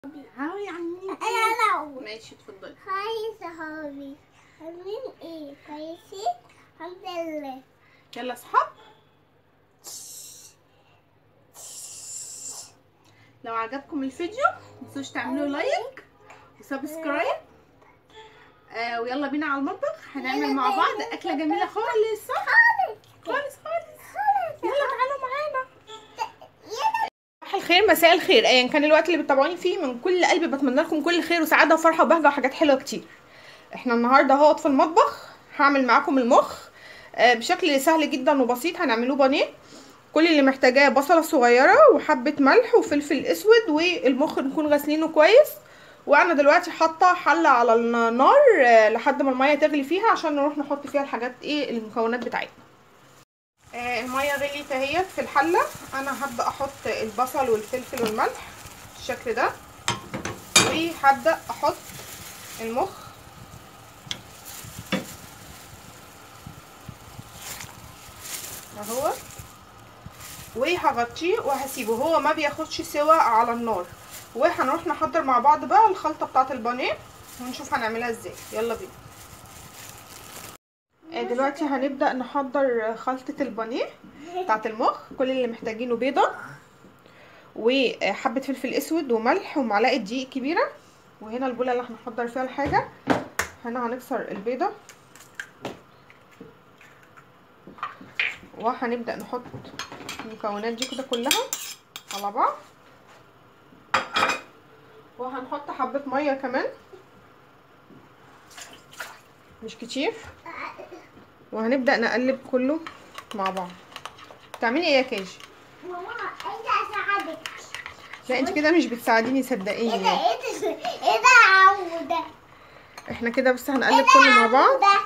هاو يا عمي انا لو ماشي اتفضلي هاي صحابي عاملين ايه كويسين الحمد لله يلا اصحاب لو عجبكم الفيديو متنسوش تعملوا لايك وسبسكرايب آه ويلا بينا على المطبخ هنعمل مع بعض اكله جميله خالص صح خالص خالص يلا تعالوا معانا صباح الخير مساء الخير ايا كان الوقت اللي بتتابعوني فيه من كل قلبي بتمنى لكم كل خير وسعاده وفرحه وبهجه وحاجات حلوه كتير احنا النهارده اهوت في المطبخ هعمل معاكم المخ آه، بشكل سهل جدا وبسيط هنعملوه بانيه كل اللي محتاجاه بصله صغيره وحبه ملح وفلفل اسود والمخ نكون غاسلينه كويس وانا دلوقتي حاطه حله على النار آه، لحد ما الميه تغلي فيها عشان نروح نحط فيها الحاجات ايه المكونات بتاعتنا آه، الميه غليت اهيت في الحله انا هبدا احط البصل والفلفل والملح بالشكل ده وهبدا احط المخ اهو وهغطيه وهسيبه هو ما بياخدش سوا على النار وهنروح نحضر مع بعض بقى الخلطه بتاعه البانيه ونشوف هنعملها ازاي يلا بينا آه، دلوقتي هنبدا نحضر خلطه البانيه بتاعه المخ كل اللي محتاجينه بيضه وحبه فلفل اسود وملح ومعلقه دقيق كبيره وهنا البوله اللي هنحضر فيها الحاجه هنا هنكسر البيضه وهنبدا نحط المكونات دي كده كلها على بعض وهنحط حبه ميه كمان مش كتير وهنبدا نقلب كله مع بعض تعملي ايه يا كاجي ماما انت اساعدك لا انت كده مش بتساعديني ايه صدقيني ده ايه ده ايه ده عوده احنا كده بس هنقلب كله مع بعض ده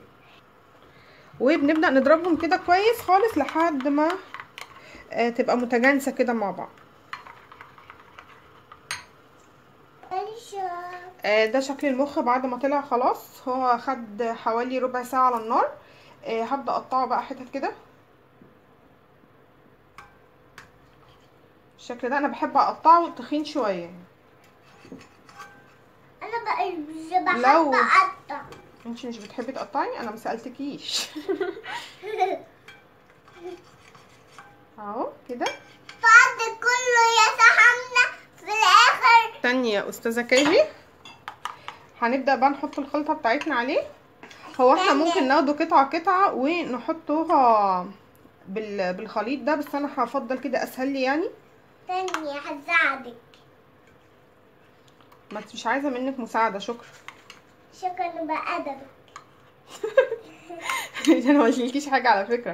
وبنبدا نضربهم كده كويس خالص لحد ما آه، تبقى متجانسه كده مع بعض آه، ده شكل المخ بعد ما طلع خلاص هو خد حوالي ربع ساعة على النار آه، هبدأ اقطعه بقى حتت كده الشكل ده انا بحب اقطعه تخين شوية انا بقى مش بحب لو- اقطع انت مش بتحبي تقطعي انا مسألتكيش اهو كده بعد كله يا سحمنا في الاخر تانية يا استاذة كاجي هنبدأ بقى نحط الخلطة بتاعتنا عليه هو احنا تانية. ممكن ناخده قطعة قطعة ونحطوها بال... بالخليط ده بس انا هفضل كده اسهل لي يعني تانية هساعدك ما انت مش عايزة منك مساعدة شكرا شكرا بأدبك انا ما قلتلكيش حاجة على فكرة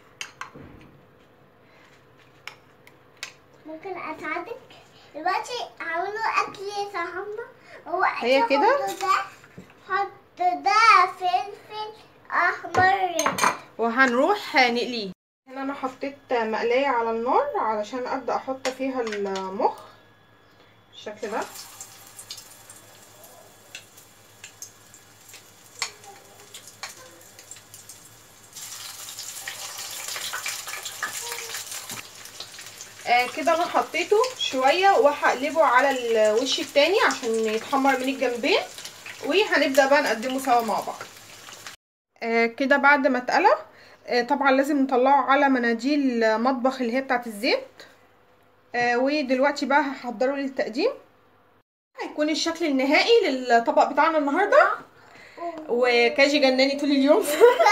ممكن اساعدك دلوقتي عملوا اكل يا سحمنا هو هي أكل كده؟ حط ده حط ده فلفل احمر وهنروح نقليه هنا انا حطيت مقلاية على النار علشان ابدأ احط فيها المخ بالشكل ده آه كده انا حطيته شوية وهقلبه على الوش التاني عشان يتحمر من الجنبين وهنبدأ بقى نقدمه سوا مع بعض آه كده بعد ما اتقلى آه طبعا لازم نطلعه على مناديل مطبخ اللي هي بتاعت الزيت آه ودلوقتي بقى هحضره للتقديم هيكون الشكل النهائي للطبق بتاعنا النهارده وكاجي جناني طول اليوم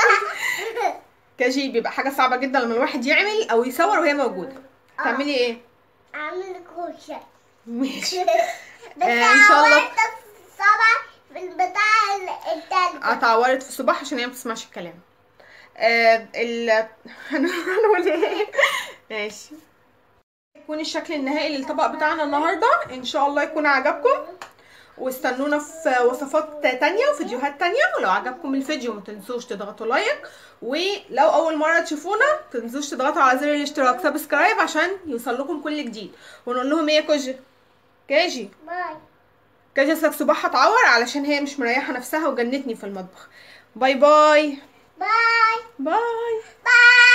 كاجي بيبقى حاجه صعبه جدا لما الواحد يعمل او يصور وهي موجوده تعملي ايه اعمل كوشه ماشي بس آه، إن شاء الله. عملت الصبع في البتاع التالتة اتعورت في الصباح عشان هي ما بتسمعش الكلام آه ال هنقول ايه ماشي يكون الشكل النهائي للطبق بتاعنا النهارده ان شاء الله يكون عجبكم واستنونا في وصفات تانية وفيديوهات تانية ولو عجبكم الفيديو ما تنسوش تضغطوا لايك ولو اول مرة تشوفونا تنسوش تضغطوا على زر الاشتراك سبسكرايب عشان يوصل لكم كل جديد ونقول لهم ايه يا كوجي كاجي باي كاجي اصلك صباحها اتعور علشان هي مش مريحة نفسها وجنتني في المطبخ باي باي باي باي باي